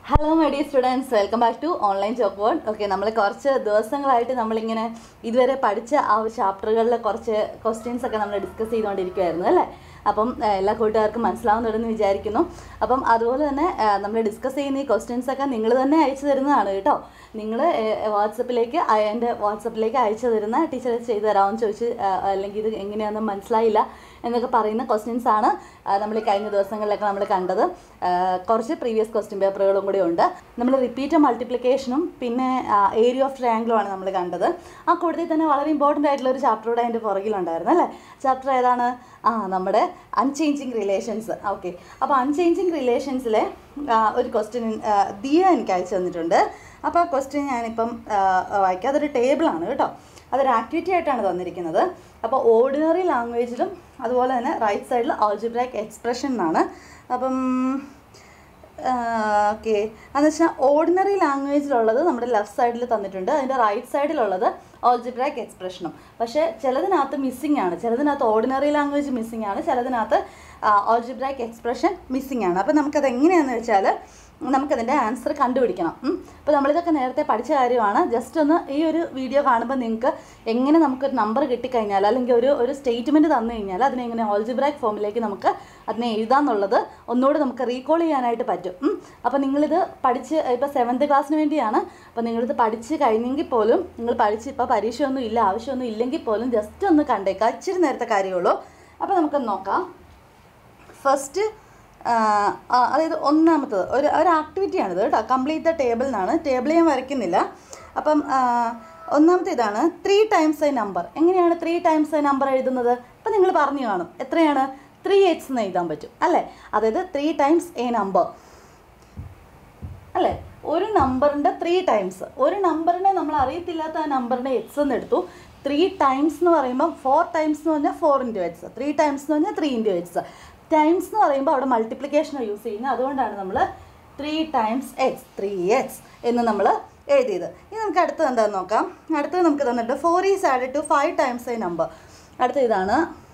Hello my dear students welcome back to online job world okay നമ്മൾ കുറച്ച് ദിവസങ്ങളായിട്ട് നമ്മളിങ്ങനെ ഇതുവരെ പഠിച്ച ആ ഒരു ചാപ്റ്ററുകളിലെ കുറച്ച് ക്വസ്റ്റ്യൻസ് ഒക്കെ നമ്മൾ ഡിസ്കസ് ചെയ്തുകൊണ്ടിരിക്കുമായിരുന്നു അല്ലേ അപ്പം ഏഹ്, എല്ലാ കൂട്ടുകാർക്കും മനസ്സിലാവുന്നുണ്ടെന്ന് വിചാരിക്കുന്നു അപ്പം അതുപോലെ തന്നെ നമ്മൾ ഡിസ്കസ് ചെയ്യുന്ന ഈ ക്വസ്റ്റ്യൻസ് ഒക്കെ നിങ്ങൾ തന്നെ അയച്ചു തരുന്നതാണ് കേട്ടോ നിങ്ങൾ വാട്സപ്പിലേക്ക് എൻ്റെ വാട്സപ്പിലേക്ക് അയച്ചു തരുന്ന ടീച്ചർ ചെയ്തു തരാമെന്ന് ചോദിച്ച് ഏഹ്, അല്ലെങ്കിൽ ഇത് എങ്ങനെയാണെന്ന് മനസ്സിലായില്ല എന്നൊക്കെ പറയുന്ന ക്വസ്റ്റ്യൻസ് ആണ് നമ്മൾ കഴിഞ്ഞ ദിവസങ്ങളിലൊക്കെ നമ്മൾ കണ്ടത് ആ, കുറച്ച് പ്രീവിയസ് ക്വസ്റ്റ്യൻ പേപ്പറുകളും കൂടി ഉണ്ട് നമ്മൾ റിപ്പീറ്റ് മൾട്ടിപ്ലിക്കേഷനും പിന്നെ ഏരിയ ഓഫ് ട്രയാങ്കിളും ആണ് നമ്മൾ കണ്ടത് ആ കൂട്ടത്തിൽ തന്നെ വളരെ ഇമ്പോർട്ടൻ്റ് ആയിട്ടുള്ള ഒരു ചാപ്റ്റർ കൂടെ അതിൻ്റെ പുറകിലുണ്ടായിരുന്നു അല്ലേ ചാപ്റ്റർ ഏതാണ് ആ നമ്മുടെ അൺചേഞ്ചിങ് റിലേഷൻസ് ഓക്കെ അപ്പോൾ അൺചേഞ്ചിങ് റിലേഷൻസിലെ ഒരു ക്വസ്റ്റ്യൻ ദിയ എനിക്ക് അയച്ചു തന്നിട്ടുണ്ട് അപ്പോൾ ആ ക്വസ്റ്റ്യൻ ഞാനിപ്പം ആ, വായിക്കാം അതൊരു ടേബിളാണ് കേട്ടോ അതൊരു ആക്ടിവിറ്റി ആയിട്ടാണ് തന്നിരിക്കുന്നത് അപ്പോൾ ഓർഡിനറി ലാംഗ്വേജിലും അതുപോലെ തന്നെ റൈറ്റ് സൈഡിൽ ആൾജിബ്രാക് എക്സ്പ്രഷൻ എന്നാണ് അപ്പം ഓക്കെ എന്ന് വെച്ചാൽ ഓർഡിനറി ലാംഗ്വേജിലുള്ളത് നമ്മുടെ ലെഫ്റ്റ് സൈഡിൽ തന്നിട്ടുണ്ട് അതിൻ്റെ റൈറ്റ് സൈഡിലുള്ളത് ഓൾജിബ്രാക് എക്സ്പ്രഷനും പക്ഷേ ചിലതിനകത്ത് മിസ്സിംഗ് ആണ് ചിലതിനകത്ത് ഓർഡിനറി ലാംഗ്വേജ് മിസ്സിംഗ് ആണ് ചിലതിനകത്ത് ഓൾജിബ്രാക് എക്സ്പ്രഷൻ മിസ്സിംഗ് ആണ് അപ്പോൾ നമുക്കത് എങ്ങനെയാണെന്ന് വെച്ചാൽ നമുക്കതിൻ്റെ ആൻസർ കണ്ടുപിടിക്കണം അപ്പോൾ നമ്മളിതൊക്കെ നേരത്തെ പഠിച്ച കാര്യമാണ് ജസ്റ്റ് ഒന്ന് ഈ ഒരു വീഡിയോ കാണുമ്പോൾ നിങ്ങൾക്ക് എങ്ങനെ നമുക്കൊരു നമ്പർ കിട്ടിക്കഴിഞ്ഞാൽ അല്ലെങ്കിൽ ഒരു ഒരു സ്റ്റേറ്റ്മെൻറ്റ് തന്നു കഴിഞ്ഞാൽ അതിനെ എങ്ങനെ ഓൾജിബ്രാക് ഫോമിലേക്ക് നമുക്ക് അതിനെ എഴുതാന്നുള്ളത് ഒന്നുകൂടി നമുക്ക് റീകോൾ ചെയ്യാനായിട്ട് പറ്റും ഉം. അപ്പോൾ നിങ്ങളിത് പഠിച്ച് ഇപ്പോൾ സെവൻത്ത് ക്ലാസ്സിന് വേണ്ടിയാണ് അപ്പോൾ നിങ്ങളിത് പഠിച്ച് കഴിഞ്ഞെങ്കിൽ പോലും നിങ്ങൾ പഠിച്ച് ഇപ്പോൾ പരീക്ഷയൊന്നും ഇല്ല ആവശ്യമൊന്നും ഇല്ലെങ്കിൽ പോലും ജസ്റ്റ് ഒന്ന് കണ്ടേക്കാം ഇച്ചിരി നേരത്തെ കാര്യമുള്ളൂ അപ്പോൾ നമുക്കൊന്ന് നോക്കാം ഫസ്റ്റ് അതായത് ഒന്നാമത്തത് ഒരു ഒരു ആക്ടിവിറ്റിയാണിത് കേട്ടോ കംപ്ലീറ്റ് ദ ടേബിൾ എന്നാണ് ടേബിൾ ഞാൻ വരയ്ക്കുന്നില്ല അപ്പം ആ, ഒന്നാമത്തെ ഇതാണ് ത്രീ ടൈംസ് എ നമ്പർ എങ്ങനെയാണ് ത്രീ ടൈംസ് എ നമ്പർ എഴുതുന്നത് ഇപ്പം നിങ്ങൾ പറഞ്ഞു കാണും എത്രയാണ് ത്രീ എയ്റ്റ്സ് എന്ന് എഴുതാൻ പറ്റും അല്ലേ അതായത് ത്രീ ടൈംസ് എ നമ്പർ അല്ലേ ഒരു നമ്പറിൻ്റെ ത്രീ ടൈംസ് ഒരു നമ്പറിനെ നമ്മൾ അറിയത്തില്ലാത്ത ആ നമ്പറിനെ എക്സ് എന്ന് എടുത്തു ത്രീ ടൈംസ് എന്ന് പറയുമ്പോൾ ഫോർ ടൈംസ് എന്ന് പറഞ്ഞാൽ four into x three times എന്ന് പറഞ്ഞാൽ ത്രീ ഇൻറ്റു എക്സ് ടൈംസ് എന്ന് പറയുമ്പോൾ അവിടെ മൾട്ടിപ്ലിക്കേഷനാണ് യൂസ് ചെയ്യുന്നത് അതുകൊണ്ടാണ് നമ്മൾ three times x three x എന്ന് നമ്മൾ എഴുതിയത് ഇനി നമുക്ക് അടുത്തത് എന്താണെന്ന് നോക്കാം അടുത്തത് നമുക്ക് തന്നിട്ട് four is added to five times a number അടുത്ത ഇതാണ്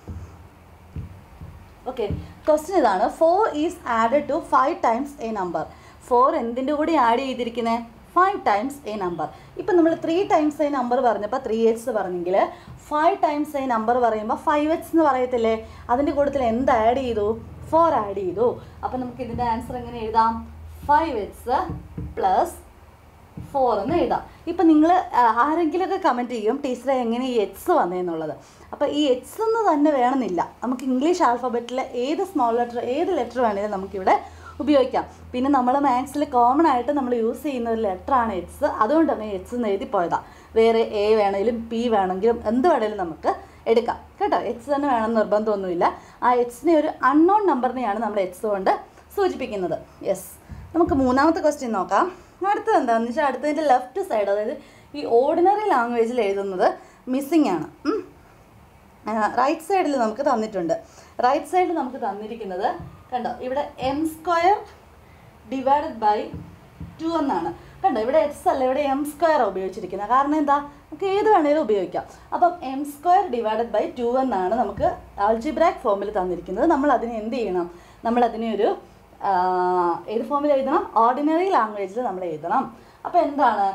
ഓക്കെ ക്വസ്റ്റ്യൻ ഇതാണ് four is added to five times a number four എന്തിൻ്റെ കൂടി ആഡ് ചെയ്തിരിക്കുന്നത് ഫൈവ് ടൈംസ് എ നമ്പർ ഇപ്പം നമ്മൾ ത്രീ ടൈംസ് എ നമ്പർ പറഞ്ഞപ്പോൾ ത്രീ എക്സ് പറഞ്ഞെങ്കിൽ ഫൈവ് ടൈംസ് എ നമ്പർ പറയുമ്പോൾ ഫൈവ് എക്സ് എന്ന് പറയത്തില്ലേ അതിൻ്റെ കൂട്ടത്തിൽ എന്ത് ആഡ് ചെയ്തു ഫോർ ആഡ് ചെയ്തു അപ്പം നമുക്ക് ഇതിൻ്റെ ആൻസർ എങ്ങനെ എഴുതാം ഫൈവ് എക്സ് പ്ലസ് ഫോർ എന്ന് എഴുതാം ഇപ്പം നിങ്ങൾ ആരെങ്കിലുമൊക്കെ കമൻറ്റ് ചെയ്യും ടീച്ചറെ എങ്ങനെ ഈ എക്സ് വന്നതെന്നുള്ളത് അപ്പോൾ ഈ എക്സ് എന്ന് തന്നെ വേണമെന്നില്ല നമുക്ക് ഇംഗ്ലീഷ് ആൽഫബറ്റിലെ ഏത് സ്മോൾ ലെറ്റർ ഏത് ലെറ്റർ വേണമെങ്കിലും നമുക്കിവിടെ ഉപയോഗിക്കാം പിന്നെ നമ്മൾ മാത്സിൽ കോമൺ ആയിട്ട് നമ്മൾ യൂസ് ചെയ്യുന്ന ഒരു ലെറ്ററാണ് എക്സ് അതുകൊണ്ട് തന്നെ എക്സ് എന്ന് എഴുതി പോയതാണ് വേറെ എ വേണമെങ്കിലും പി വേണമെങ്കിലും എന്ത് വേണമെങ്കിലും നമുക്ക് എടുക്കാം കേട്ടോ എക്സ് തന്നെ വേണമെന്ന് നിർബന്ധമൊന്നുമില്ല ആ എക്സിനെ ഒരു അൺനോൺ നമ്പറിനെയാണ് നമ്മൾ എക്സ് കൊണ്ട് സൂചിപ്പിക്കുന്നത് യെസ് നമുക്ക് മൂന്നാമത്തെ ക്വസ്റ്റ്യൻ നോക്കാം അടുത്തത് എന്താണെന്ന് വെച്ചാൽ അടുത്തതിൻ്റെ ലെഫ്റ്റ് സൈഡ് അതായത് ഈ ഓർഡിനറി ലാംഗ്വേജിൽ എഴുതുന്നത് മിസ്സിംഗ് ആണ് ഉം. റൈറ്റ് സൈഡിൽ നമുക്ക് തന്നിട്ടുണ്ട് റൈറ്റ് സൈഡിൽ നമുക്ക് തന്നിരിക്കുന്നത് കണ്ടോ ഇവിടെ m square divided by two എന്നാണ് കണ്ടോ ഇവിടെ എക്സ് അല്ല ഇവിടെ എം സ്ക്വയർ ഉപയോഗിച്ചിരിക്കുന്നത് കാരണം എന്താ നമുക്ക് ഏത് വേണേലും ഉപയോഗിക്കാം അപ്പം m square divided by two എന്നാണ് നമുക്ക് ആൾജിബ്രാക് ഫോമിൽ തന്നിരിക്കുന്നത് നമ്മൾ അതിനെ എന്ത് ചെയ്യണം നമ്മൾ അതിനെ ഒരു ആ, ഏത് ഫോമിൽ എഴുതണം ഓർഡിനറി ലാംഗ്വേജിൽ നമ്മൾ എഴുതണം അപ്പോൾ എന്താണ്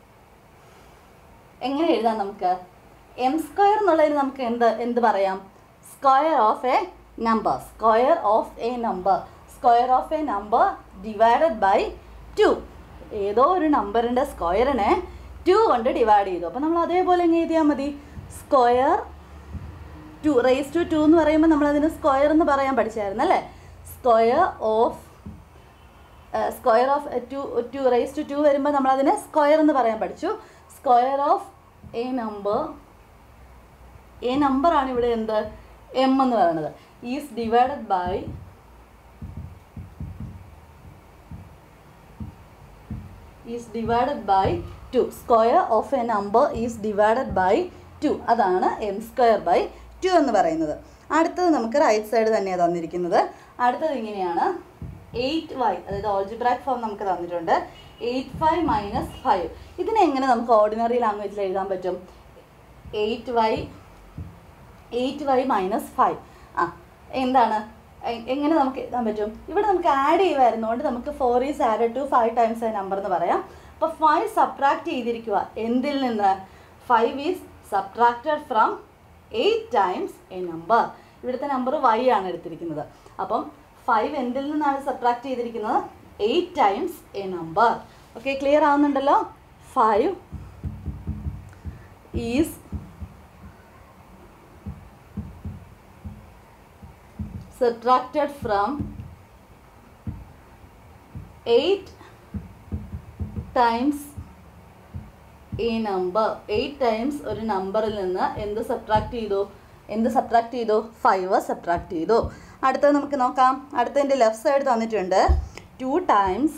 എങ്ങനെ എഴുതാം നമുക്ക് എം സ്ക്വയർ എന്നുള്ളതിന് നമുക്ക് എന്ത് എന്ത് പറയാം square of a number square of a number square of a number divided by two ഏതോ ഒരു നമ്പറിൻ്റെ സ്ക്വയറിനെ ടു കൊണ്ട് ഡിവൈഡ് ചെയ്തു അപ്പോൾ നമ്മൾ അതേപോലെ എങ്ങനെ എഴുതിയാൽ മതി square two raise to two എന്ന് പറയുമ്പോൾ നമ്മളതിന് സ്ക്വയർ എന്ന് പറയാൻ പഠിച്ചായിരുന്നു അല്ലേ square of square of two two raise to two വരുമ്പോൾ നമ്മളതിനെ സ്ക്വയർ എന്ന് പറയാൻ പഠിച്ചു square of a number a നമ്പറാണ് ഇവിടെ എന്ത് എം എന്ന് പറയുന്നത് is divided by is divided by two square of a number is divided by two അതാണ് എം സ്ക്വയർ ബൈ ടു എന്ന് പറയുന്നത് അടുത്തത് നമുക്ക് റൈറ്റ് സൈഡ് തന്നെയാണ് തന്നിരിക്കുന്നത് അടുത്തത് ഇങ്ങനെയാണ് എയ്റ്റ് വൈ അതായത് ഓൾജിബ്രാക് ഫോം നമുക്ക് തന്നിട്ടുണ്ട് എയ്റ്റ് ഫൈവ് മൈനസ് ഫൈവ് ഇതിനെ എങ്ങനെ നമുക്ക് ഓർഡിനറി ലാംഗ്വേജിൽ എഴുതാൻ പറ്റും eight y eight y minus five ആ എന്താണ് എ- എങ്ങനെ നമുക്ക് എഴുതാൻ പറ്റും ഇവിടെ നമുക്ക് ആഡ് ചെയ്യുമായിരുന്നുകൊണ്ട് നമുക്ക് four is add to five times a number എന്ന് പറയാം അപ്പോൾ ഫൈവ് സബ്ട്രാക്ട് ചെയ്തിരിക്കുക എന്തിൽ നിന്ന് five is subtracted from eight times a number ഇവിടുത്തെ നമ്പർ വൈ ആണ് എടുത്തിരിക്കുന്നത് അപ്പം ഫൈവ് എന്തിൽ നിന്നാണ് സബ്ട്രാക്ട് ചെയ്തിരിക്കുന്നത് eight times a number okay clear ആവുന്നുണ്ടല്ലോ five is subtracted from 8 times ഈ നമ്പർ എയ്റ്റ് ടൈംസ് ഒരു നമ്പറിൽ നിന്ന് എന്ത് സബ്ട്രാക്ട് ചെയ്തു എന്ത് സബ്ട്രാക്ട് ചെയ്തു ഫൈവ് സബ്ട്രാക്ട് ചെയ്തു അടുത്തത് നമുക്ക് നോക്കാം അടുത്തതിൻ്റെ ലെഫ്റ്റ് സൈഡ് തന്നിട്ടുണ്ട് ടു ടൈംസ്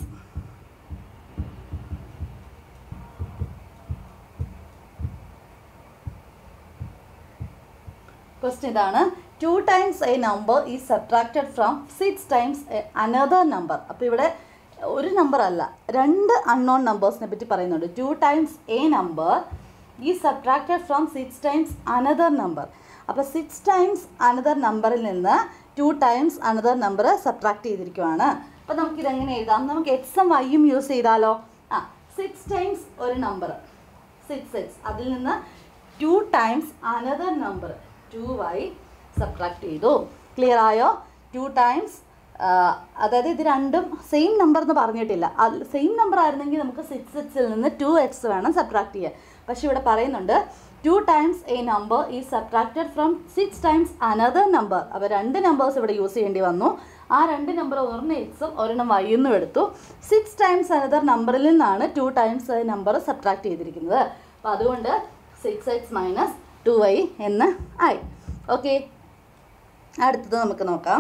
ക്വസ്റ്റ്യൻ ഇതാണ് two times a number is subtracted from six times another number അപ്പോൾ ഇവിടെ ഒരു നമ്പർ അല്ല രണ്ട് അൺനോൺ നമ്പേഴ്സിനെ പറ്റി പറയുന്നുണ്ട് two times a number is subtracted from six times another number അപ്പോൾ സിക്സ് ടൈംസ് അനദർ നമ്പറിൽ നിന്ന് two times another number subtract ചെയ്തിരിക്കുവാണ് അപ്പോൾ നമുക്കിത് എങ്ങനെ എഴുതാം നമുക്ക് എക്സും വൈയും യൂസ് ചെയ്താലോ ആ സിക്സ് ടൈംസ് ഒരു നമ്പർ സിക്സ് എക്സ് അതിൽ നിന്ന് two times another number two y subtract ചെയ്തു ക്ലിയർ ആയോ ടു ടൈംസ് അതായത് ഇത് രണ്ടും സെയിം നമ്പർ എന്ന് പറഞ്ഞിട്ടില്ല സെയിം നമ്പർ ആയിരുന്നെങ്കിൽ നമുക്ക് സിക്സ് എക്സിൽ നിന്ന് ടു എക്സ് വേണം സബ്ട്രാക്ട് ചെയ്യാൻ പക്ഷെ ഇവിടെ പറയുന്നുണ്ട് two times a number is subtracted from six times another number അപ്പോൾ രണ്ട് നമ്പേഴ്സ് ഇവിടെ യൂസ് ചെയ്യേണ്ടി വന്നു ആ രണ്ട് നമ്പർ ഒരെണ്ണം എക്സും ഒരെണ്ണം വൈന്നും എടുത്തു സിക്സ് ടൈംസ് അനദർ നമ്പറിൽ നിന്നാണ് ടു ടൈംസ് നമ്പർ സബ്ട്രാക്ട് ചെയ്തിരിക്കുന്നത് അപ്പോൾ അതുകൊണ്ട് six x minus two y എന്ന് ആയി ഓക്കെ അടുത്തത് നമുക്ക് നോക്കാം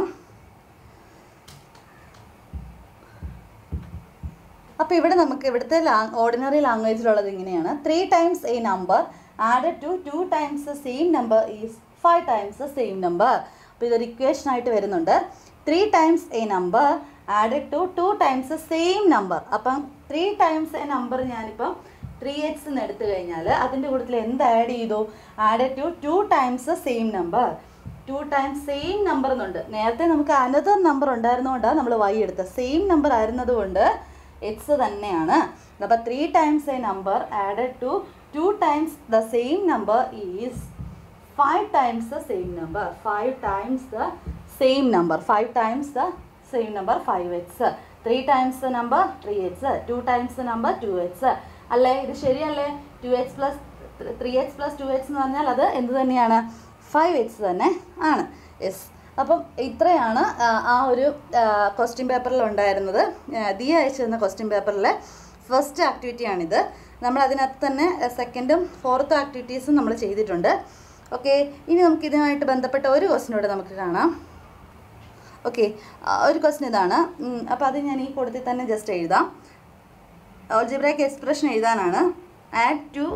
അപ്പോൾ ഇവിടെ നമുക്ക് ഇവിടുത്തെ ലാ ഓർഡിനറി ലാംഗ്വേജിലുള്ളത് ഇങ്ങനെയാണ് three times a number added to two times same number is five times same number അപ്പോൾ ഇതൊരു ഇക്വേഷൻ ആയിട്ട് വരുന്നുണ്ട് three times a number added to two times same number അപ്പം ത്രീ ടൈംസ് എ നമ്പർ ഞാനിപ്പം three x എന്ന് എടുത്തു കഴിഞ്ഞാൽ അതിൻ്റെ കൂട്ടത്തിൽ എന്ത് ആഡ് ചെയ്തു added to two times same number two times same number എന്നുണ്ട് നേരത്തെ നമുക്ക് അനദർ നമ്പർ ഉണ്ടായിരുന്നതുകൊണ്ടാണ് നമ്മൾ വൈ എടുത്തത് സെയിം നമ്പർ ആയിരുന്നത് കൊണ്ട് എക്സ് തന്നെയാണ് അപ്പോൾ three times a number added to two times the same number is five times the same number five times the same number five times the same number five x three times the number three x two times the number two x അല്ലേ ഇത് ശരിയല്ലേ two x plus three x plus two x എന്ന് പറഞ്ഞാൽ അത് എന്ത് തന്നെയാണ് five X തന്നെ ആണ് യെസ് അപ്പം ഇത്രയാണ് ആ, ആ ഒരു ക്വസ്റ്റ്യൻ പേപ്പറിൽ ഉണ്ടായിരുന്നത് ആ, ദിയ അയച്ചു തന്ന ക്വസ്റ്റ്യൻ പേപ്പറിലെ ഫസ്റ്റ് ആക്ടിവിറ്റിയാണിത് നമ്മൾ അതിനകത്ത് തന്നെ സെക്കൻഡും ഫോർത്തും ആക്ടിവിറ്റീസും നമ്മൾ ചെയ്തിട്ടുണ്ട് ഓക്കെ ഇനി നമുക്ക് ഇതിനായിട്ട് ബന്ധപ്പെട്ട ഒരു ക്വസ്റ്റ്യൻ കൂടെ നമുക്ക് കാണാം ഓക്കെ ഒരു ക്വസ്റ്റ്യൻ ഇതാണ് അപ്പോൾ അത് ഞാൻ ഈ കൂട്ടത്തിൽ തന്നെ ജസ്റ്റ് എഴുതാം ഓൾജിബ്രേക്ക് എക്സ്പ്രഷൻ എഴുതാനാണ് ആഡ് ടു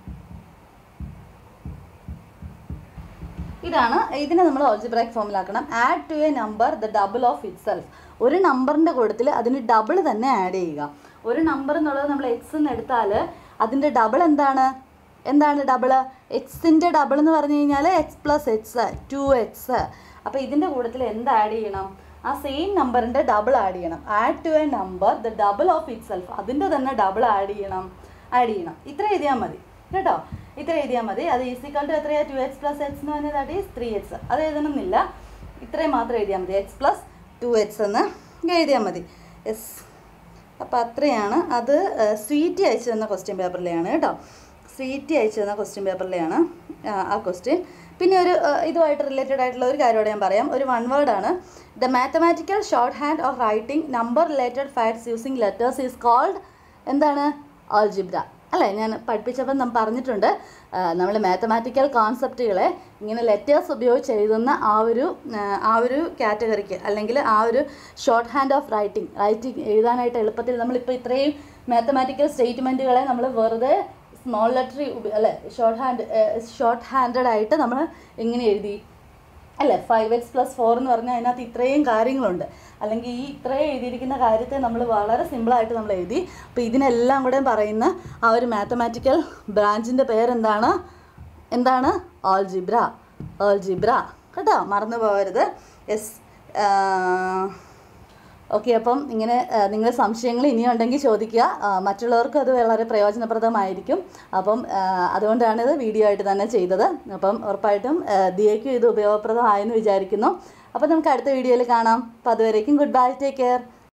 ഇതാണ് ഇതിനെ നമ്മൾ ഓൾജിബ്രാക് ഫോമിലാക്കണം add to a number the double of itself ഒരു നമ്പറിൻ്റെ കൂട്ടത്തിൽ അതിന് ഡബിൾ തന്നെ ആഡ് ചെയ്യുക ഒരു നമ്പർ എന്നുള്ളത് നമ്മൾ എക്സ് എന്ന് എടുത്താൽ അതിൻ്റെ ഡബിൾ എന്താണ് എന്താണ് ഡബിൾ എക്സിൻ്റെ ഡബിൾ എന്ന് പറഞ്ഞു കഴിഞ്ഞാൽ x plus x two x അപ്പോൾ ഇതിൻ്റെ കൂട്ടത്തിൽ എന്ത് ആഡ് ചെയ്യണം ആ സെയിം നമ്പറിൻ്റെ ഡബിൾ ആഡ് ചെയ്യണം add to a number the double of itself അതിൻ്റെ തന്നെ ഡബിൾ ആഡ് ചെയ്യണം ആഡ് ചെയ്യണം ഇത്ര എഴുതിയാൽ മതി കേട്ടോ ഇത്ര എഴുതിയാൽ മതി അത് ഈസിക്കൽ ടു എത്രയാണ് ടു എക്സ് പ്ലസ് എക്സ് എന്ന് പറഞ്ഞാൽ ദാറ്റ് ഈസ് ത്രീ എക്സ് അത് എഴുതണമെന്നില്ല ഇത്രയും മാത്രം എഴുതിയാൽ മതി എക്സ് പ്ലസ് ടു എക്സ് എന്ന് എഴുതിയാൽ മതി യെസ് അപ്പോൾ അത്രയാണ് അത് സ്വീറ്റി അയച്ചു തന്ന ക്വസ്റ്റ്യൻ പേപ്പറിലെയാണ് കേട്ടോ സ്വീറ്റി അയച്ചു തന്ന ക്വസ്റ്റ്യൻ പേപ്പറിലെയാണ് ആ, ആ ക്വസ്റ്റ്യൻ പിന്നെ ഒരു ആ, ഇതുമായിട്ട് റിലേറ്റഡ് ആയിട്ടുള്ള ഒരു കാര്യമോടെ ഞാൻ പറയാം ഒരു വൺ വേർഡാണ് the mathematical shorthand of writing number related facts using letters is called എന്താണ് ആൾജിബ്ര അല്ലേ ഞാൻ പഠിപ്പിച്ചപ്പോൾ നമ്മൾ പറഞ്ഞിട്ടുണ്ട് നമ്മൾ മാത്തമാറ്റിക്കൽ കോൺസെപ്റ്റുകളെ ഇങ്ങനെ ലെറ്റേഴ്സ് ഉപയോഗിച്ച് എഴുതുന്ന ആ ഒരു ആ, ആ ഒരു കാറ്റഗറിക്ക് അല്ലെങ്കിൽ ആ ഒരു shorthand of writing writing എഴുതാനായിട്ട് എളുപ്പത്തിൽ നമ്മളിപ്പോൾ ഇത്രയും മാത്തമാറ്റിക്കൽ സ്റ്റേറ്റ്മെൻറ്റുകളെ നമ്മൾ വെറുതെ സ്മോൾ ലെറ്റർ അല്ലെ ഷോർട്ട് ഹാൻഡ് ഷോർട്ട് ഹാൻഡഡ് ആയിട്ട് നമ്മൾ എങ്ങനെ എഴുതി അല്ലേ ഫൈവ് എക്സ് പ്ലസ് ഫോർ എന്ന് പറഞ്ഞാൽ അതിനകത്ത് ഇത്രയും കാര്യങ്ങളുണ്ട് അല്ലെങ്കിൽ ഈ ഇത്രയും എഴുതിയിരിക്കുന്ന കാര്യത്തെ നമ്മൾ വളരെ സിമ്പിളായിട്ട് നമ്മൾ എഴുതി അപ്പോൾ ഇതിനെല്ലാം കൂടെ പറയുന്ന ആ ഒരു മാത്തമാറ്റിക്കൽ ബ്രാഞ്ചിൻ്റെ പേരെന്താണ് എന്താണ് ഓൾജിബ്ര ഓൾജിബ്ര കേട്ടോ മറന്നു പോകരുത് യെസ് ഓക്കെ അപ്പം ഇങ്ങനെ നിങ്ങളുടെ സംശയങ്ങൾ ഇനിയും ഉണ്ടെങ്കിൽ ചോദിക്കുക ആ, മറ്റുള്ളവർക്കും അത് വളരെ പ്രയോജനപ്രദമായിരിക്കും അപ്പം ആ, അതുകൊണ്ടാണ് ഇത് വീഡിയോ ആയിട്ട് തന്നെ ചെയ്തത് അപ്പം ഉറപ്പായിട്ടും ആ, ദിയയ്ക്കും ഇത് ഉപയോഗപ്രദമായെന്ന് വിചാരിക്കുന്നു അപ്പം നമുക്ക് അടുത്ത വീഡിയോയിൽ കാണാം അപ്പം അതുവരേക്കും ഗുഡ് ബൈ ടേക്ക് കെയർ